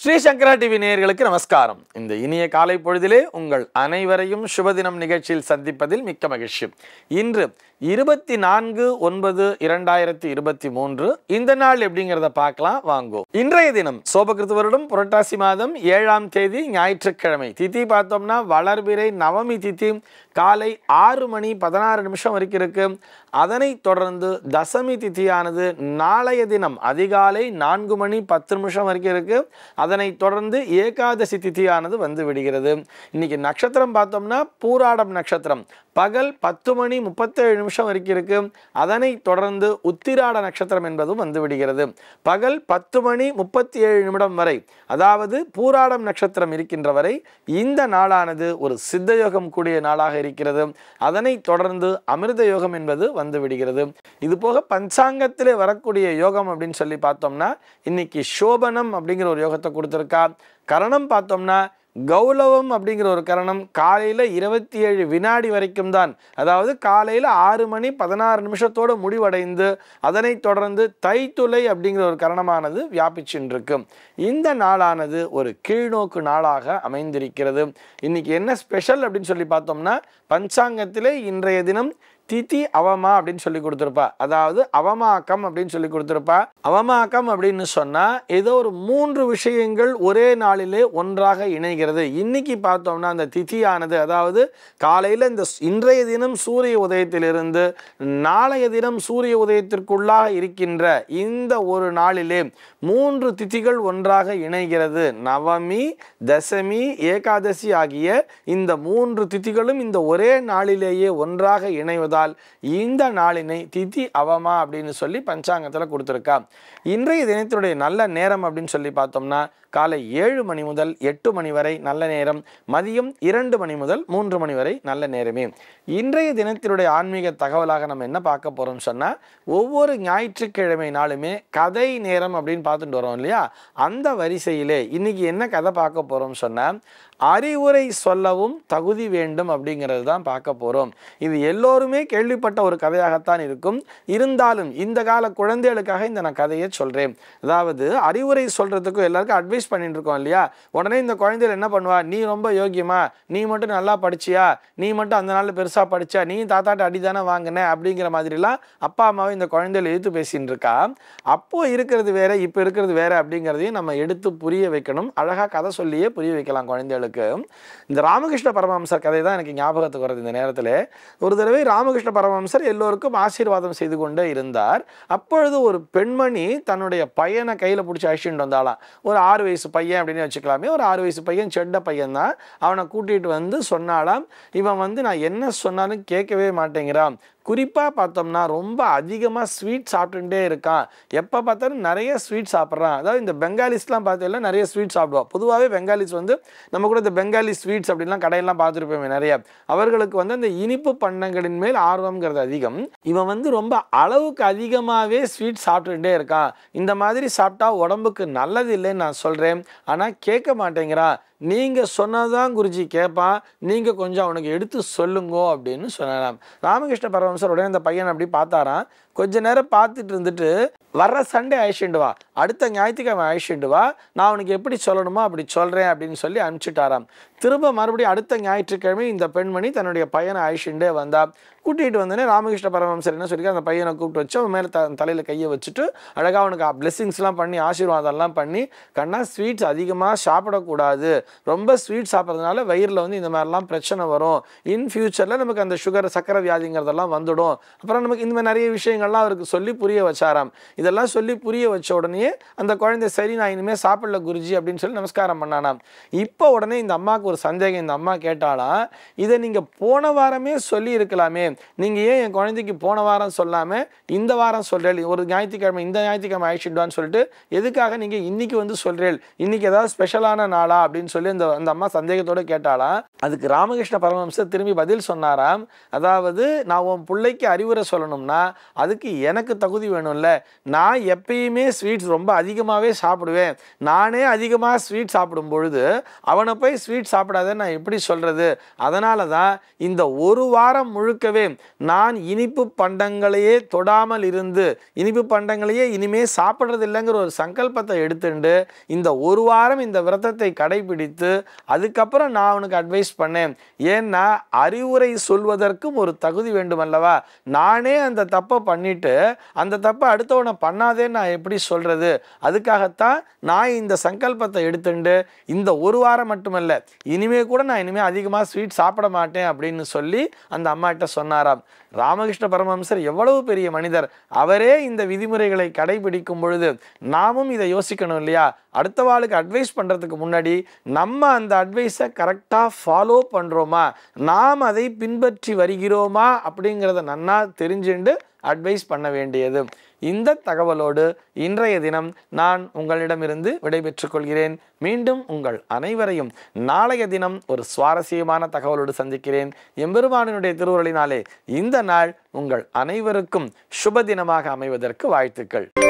ஸ்ரீ சங்கரா TV நேயர்களுக்கு நமஸ்காரம் இந்த இனிய காலை பொழுதிலே உங்கள் அனைவரையும் சுபதினம் நிகழ்ச்சியில் சந்திப்பதில் மிக்க மகிழ்ச்சி இன்று இருபத்தி நான்கு ஒன்பது இரண்டாயிரத்தி இருபத்தி மூன்று இந்த நாள் எப்படிங்கிறத பார்க்கலாம் வாங்கோ இன்றைய தினம் சோபகிருத்து வருடம் புரட்டாசி மாதம் ஏழாம் தேதி ஞாயிற்றுக்கிழமை திதி பார்த்தோம்னா வளர்பிறை நவமி திதி காலை ஆறு மணி பதினாறு நிமிஷம் வரைக்கும் இருக்கு அதனைத் தொடர்ந்து தசமி திதியானது நாளைய தினம் அதிகாலை நான்கு மணி பத்து நிமிஷம் வரைக்கும் இருக்கு அதனைத் தொடர்ந்து ஏகாதசி திதியானது வந்து விடுகிறது இன்னைக்கு நட்சத்திரம் பார்த்தோம்னா பூராடம் நட்சத்திரம் பகல் பத்து மணி முப்பத்தேழு நிமிஷம் வரைக்கும் இருக்கு அதனைத் தொடர்ந்து உத்திராட நட்சத்திரம் என்பதும் வந்து விடுகிறது பகல் பத்து மணி முப்பத்தி ஏழு நிமிடம் வரை அதாவது பூராடம் நட்சத்திரம் இருக்கின்ற வரை இந்த நாளானது ஒரு சித்த யோகம் கூடிய நாளாக இருக்கிறது அதனைத் தொடர்ந்து அமிர்த யோகம் என்பது வந்து விடுகிறது இது போக பஞ்சாங்கத்திலே வரக்கூடிய யோகம் அப்படின்னு சொல்லி பார்த்தோம்னா இன்னைக்கு சோபனம் அப்படிங்கிற ஒரு யோகத்தை கொடுத்துருக்கா கரணம் பார்த்தோம்னா கௌலவம் அப்படிங்கிற ஒரு கரணம் காலையில் இருபத்தி ஏழு வினாடி வரைக்கும் தான் அதாவது காலையில் ஆறு மணி பதினாறு நிமிஷத்தோடு முடிவடைந்து அதனைத் தொடர்ந்து தைத்துளை அப்படிங்கிற ஒரு கரணமானது வியாபிச்சுன்னு இருக்கு இந்த நாளானது ஒரு கீழ்நோக்கு நாளாக அமைந்திருக்கிறது இன்னைக்கு என்ன ஸ்பெஷல் அப்படின்னு சொல்லி பார்த்தோம்னா பஞ்சாங்கத்திலே இன்றைய தினம் திதி அவமா அப்படின்னு சொல்லி கொடுத்துருப்பா அதாவது அவமாக்கம் அப்படின்னு சொல்லி கொடுத்துருப்பா அவமாக்கம் அப்படின்னு சொன்னா ஏதோ ஒரு மூன்று விஷயங்கள் ஒரே நாளிலே ஒன்றாக இணைகிறது இன்னைக்கு பார்த்தோம்னா அந்த திதியானது அதாவது காலையில் இந்த ஸ்- இன்றைய தினம் சூரிய உதயத்திலிருந்து நாளைய தினம் சூரிய உதயத்திற்குள்ளாக இருக்கின்ற இந்த ஒரு நாளிலே மூன்று திதிகள் ஒன்றாக இணைகிறது நவமி தசமி ஏகாதசி ஆகிய இந்த மூன்று திதிகளும் இந்த ஒரே நாளிலேயே ஒன்றாக இணைவதால் இந்த நாளினை திதி அவமா அப்படின்னு சொல்லி பஞ்சாங்கத்தில் கொடுத்துருக்கா இன்றைய தினத்தினுடைய நல்ல நேரம் அப்படின்னு சொல்லி பார்த்தோம்னா காலை ஏழு மணி முதல் எட்டு மணி வரை நல்ல நேரம் மதியம் இரண்டு மணி முதல் மூன்று மணி வரை நல்ல நேரமே இன்றைய தினத்தினுடைய ஆன்மீக தகவலாக நம்ம என்ன பார்க்க போறோம் சொன்னா ஒவ்வொரு ஞாயிற்றுக்கிழமை நாளுமே கதை நேரம் அப்படின்னு பார்த்துட்டு வரோம் இல்லையா அந்த வரிசையிலே இன்னைக்கு என்ன கதை பார்க்க போறோம் சொன்னா அறிவுரை சொல்லவும் தகுதி வேண்டும் அப்படிங்கிறது தான் பார்க்க போறோம் இது எல்லோருமே கேள்விப்பட்ட ஒரு கதையாகத்தான் இருக்கும் இருந்தாலும் இந்த கால குழந்தைகளுக்காக இந்த நான் கதையை சொல்றேன் அதாவது அறிவுரை சொல்றதுக்கும் எல்லாருக்கும் அட்வைஸ் பண்ணிட்டு இருக்கோம் இல்லையா உடனே இந்த குழந்தைகள் என்ன பண்ணுவா நீ ரொம்ப யோக்கியமா நீ மட்டும் நல்லா படிச்சியா நீ மட்டும் அந்த நாள்ல பெருசா படிச்சா நீ தாத்தாட்ட அடி தானே வாங்கின அப்படிங்கிற மாதிரிலாம் அப்பா அம்மாவை இந்த குழந்தைகள் எடுத்து பேசிட்டு இருக்கா அப்போ இருக்கிறது வேற இப்போ இருக்கிறது வேற அப்படிங்கிறதையும் நம்ம எடுத்து புரிய வைக்கணும் அழகா கதை சொல்லியே புரிய வைக்கலாம் குழந்தைகளுக்கு இந்த ராமகிருஷ்ண பரமஹம்சர் கதை தான் எனக்கு ஞாபகத்துக்கு வருது இந்த நேரத்தில் ஒரு தடவை ராமகிருஷ்ண பரமஹம்சர் எல்லோருக்கும் ஆசீர்வாதம் செய்து கொண்டே இருந்தார் அப்பொழுது ஒரு பெண்மணி தன்னுடைய பையனை கையில் பிடிச்சி அழிச்சுட்டு வந்தாலாம் ஒரு ஆறு வயசு பையன் அப்படின்னு வச்சுக்கலாமே ஒரு ஆறு வயசு பையன் செட்ட பையன் தான் அவனை கூட்டிகிட்டு வந்து சொன்னாலாம் இவன் வந்து நான் என்ன சொன்னாலும் கேட்கவே மாட்டேங்கிறான் குறிப்பாக பார்த்தோம்னா ரொம்ப அதிகமாக ஸ்வீட் சாப்பிட்டுட்டே இருக்கான் எப்போ பார்த்தாலும் நிறைய ஸ்வீட் சாப்பிட்றான் அதாவது இந்த பெங்காலிஸ்லாம் பார்த்தீங்கன்னா நிறைய ஸ்வீட் சாப்பிடுவா பொதுவாகவே பெங்காலிஸ் வந்து நம்ம கூட இந்த பெங்காலி ஸ்வீட்ஸ் அப்படின்லாம் கடையெல்லாம் பார்த்துருப்போமே நிறைய அவர்களுக்கு வந்து அந்த இனிப்பு பண்டங்களின் மேல் ஆர்வம்ங்கிறது அதிகம் இவன் வந்து ரொம்ப அளவுக்கு அதிகமாகவே ஸ்வீட் சாப்பிட்டுட்டே இருக்கான் இந்த மாதிரி சாப்பிட்டா உடம்புக்கு நல்லது இல்லைன்னு நான் சொல்கிறேன் ஆனால் கேட்க மாட்டேங்கிறான் நீங்கள் சொன்னதான் குருஜி கேட்பான் நீங்கள் கொஞ்சம் அவனுக்கு எடுத்து சொல்லுங்கோ அப்படின்னு சொன்னாராம் ராமகிருஷ்ண பரமஹம்சர் உடனே அந்த பையன் அப்படி பார்த்தாராம் கொஞ்ச நேரம் பார்த்துட்டு இருந்துட்டு வர்ற சண்டே அழிச்சுட்டு வா அடுத்த ஞாயிற்றுக்கிழமை அழிச்சுட்டு வா நான் அவனுக்கு எப்படி சொல்லணுமோ அப்படி சொல்கிறேன் அப்படின்னு சொல்லி அனுப்பிச்சிட்டாராம் திரும்ப மறுபடியும் அடுத்த ஞாயிற்றுக்கிழமை இந்த பெண்மணி தன்னுடைய பையனை அழிச்சுட்டே வந்தா கூட்டிகிட்டு வந்தோடனே ராமகிருஷ்ண பரமஹம்சர் என்ன சொல்லி அந்த பையனை கூப்பிட்டு வச்சு அவன் மேலே த தலையில் கையை வச்சுட்டு அழகாக அவனுக்கு பிளெஸ்ஸிங்ஸ்லாம் பண்ணி ஆசீர்வாதம்லாம் பண்ணி கண்ணா ஸ்வீட்ஸ் அதிகமாக சாப்பிடக்கூடாது ரொம்ப ஸ்வீட் சாப்பிட்றதுனால வயிறில் வந்து இந்த மாதிரிலாம் பிரச்சனை வரும் இன் ஃபியூச்சரில் நமக்கு அந்த சுகர் சக்கரை வியாதிங்கிறதெல்லாம் வந்துடும் அப்புறம் நமக்கு இந்த மாதிரி நிறைய விஷயங்கள்லாம் அவருக்கு சொல்லி புரிய வச்சாராம் இதெல்லாம் சொல்லி புரிய வச்ச உடனே அந்த குழந்தை சரி நான் இனிமேல் சாப்பிடல குருஜி அப்படின்னு சொல்லி நமஸ்காரம் பண்ணானாம் இப்போ உடனே இந்த அம்மாவுக்கு ஒரு சந்தேகம் இந்த அம்மா கேட்டாலாம் இதை நீங்கள் போன வாரமே சொல்லி இருக்கலாமே நீங்கள் ஏன் என் குழந்தைக்கு போன வாரம் சொல்லாமல் இந்த வாரம் சொல்கிறேன் ஒரு ஞாயிற்றுக்கிழமை இந்த ஞாயிற்றுக்கிழமை அழிச்சிடுவான்னு சொல்லிட்டு எதுக்காக நீங்கள் இன்னைக்கு வந்து சொல்கிறேன் இன்னைக்கு ஏதாவது ஸ்பெஷலான நாளா அப்படின்னு சொல்லி அந்த அந்த அம்மா சந்தேகத்தோட கேட்டாலாம் அதுக்கு ராமகிருஷ்ண பரமஹம்சர் திரும்பி பதில் சொன்னாராம் அதாவது நான் உன் பிள்ளைக்கு அறிவுரை சொல்லணும்னா அதுக்கு எனக்கு தகுதி வேணும்ல நான் எப்பயுமே ஸ்வீட்ஸ் ரொம்ப அதிகமாகவே சாப்பிடுவேன் நானே அதிகமாக ஸ்வீட் சாப்பிடும் பொழுது அவனை போய் ஸ்வீட் சாப்பிடாதேன்னு நான் எப்படி சொல்கிறது அதனால தான் இந்த ஒரு வாரம் முழுக்கவே நான் இனிப்பு பண்டங்களையே தொடாமல் இருந்து இனிப்பு பண்டங்களையே இனிமே சாப்பிட்றது இல்லைங்கிற ஒரு சங்கல்பத்தை எடுத்துண்டு இந்த ஒரு வாரம் இந்த விரதத்தை கடைபிடித்து அதுக்கப்புறம் நான் அவனுக்கு அட்வைஸ் பண்ணேன் ஏன்னா அறிவுரை சொல்வதற்கும் ஒரு தகுதி வேண்டும் அல்லவா நானே அந்த தப்பை பண்ணிட்டு அந்த தப்பை அடுத்தவனை பண்ணாதேன்னு நான் எப்படி சொல்றது அதுக்காகத்தான் நான் இந்த சங்கல்பத்தை எடுத்துண்டு இந்த ஒரு வாரம் மட்டுமல்ல இனிமே கூட நான் இனிமே அதிகமாக ஸ்வீட் சாப்பிட மாட்டேன் அப்படின்னு சொல்லி அந்த அம்மாட்ட சொன்னாராம் ராமகிருஷ்ண பரமஹம்சர் எவ்வளவு பெரிய மனிதர் அவரே இந்த விதிமுறைகளை கடைபிடிக்கும் பொழுது நாமும் இதை யோசிக்கணும் இல்லையா அடுத்த வாளுக்கு அட்வைஸ் பண்ணுறதுக்கு முன்னாடி நம்ம அந்த அட்வைஸை கரெக்டாக ஃபாலோ பண்ணுறோமா நாம் அதை பின்பற்றி வருகிறோமா அப்படிங்கிறத நன்னா தெரிஞ்சுண்டு அட்வைஸ் பண்ண வேண்டியது இந்த தகவலோடு இன்றைய தினம் நான் உங்களிடமிருந்து விடைபெற்றுக் கொள்கிறேன் மீண்டும் உங்கள் அனைவரையும் நாளைய தினம் ஒரு சுவாரஸ்யமான தகவலோடு சந்திக்கிறேன் எம்பெருமானினுடைய திருவுருளினாலே இந்த நாள் உங்கள் அனைவருக்கும் சுப தினமாக அமைவதற்கு வாழ்த்துக்கள்